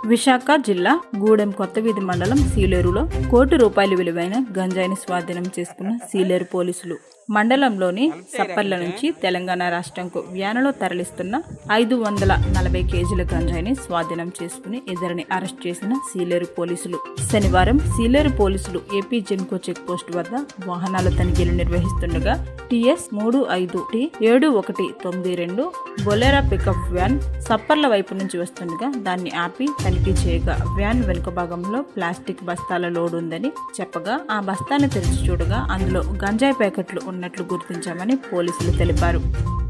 విశాఖ జిల్లా గూడెం కొత్తవీధి మండలం సీలేరులో కోటి రూపాయల విలువైన గంజాయిని స్వాధీనం చేసుకున్న సీలేరు పోలీసులు మండలంలోని సప్పర్ల నుంచి తెలంగాణ రాష్ట్రంకు వ్యానులో తరలిస్తున్న ఐదు వందల నలభై కేజీల గంజాయిని స్వాధీనం చేసుకుని ఇద్దరిని అరెస్ట్ చేసిన సీలేరు పోలీసులు శనివారం సీలేరు పోలీసులు ఏపీ జెన్కో చెక్ పోస్ట్ వద్ద వాహనాల తనిఖీలు నిర్వహిస్తుండగా టిఎస్ మూడు ఐదు టి ఏడు ఒకటి తొమ్మిది రెండు బొలెరా పికప్ వ్యాన్ సప్పర్ల వైపు నుంచి వస్తుండగా దాన్ని ఆపి తనిఖీ చేయగా వ్యాన్ వెనుక భాగంలో ప్లాస్టిక్ బస్తాల లోడ్ ఉందని చెప్పగా ఆ బస్తాను తెరిచి చూడగా అందులో గంజాయి ప్యాకెట్లు ఉన్నట్లు గుర్తించామని పోలీసులు తెలిపారు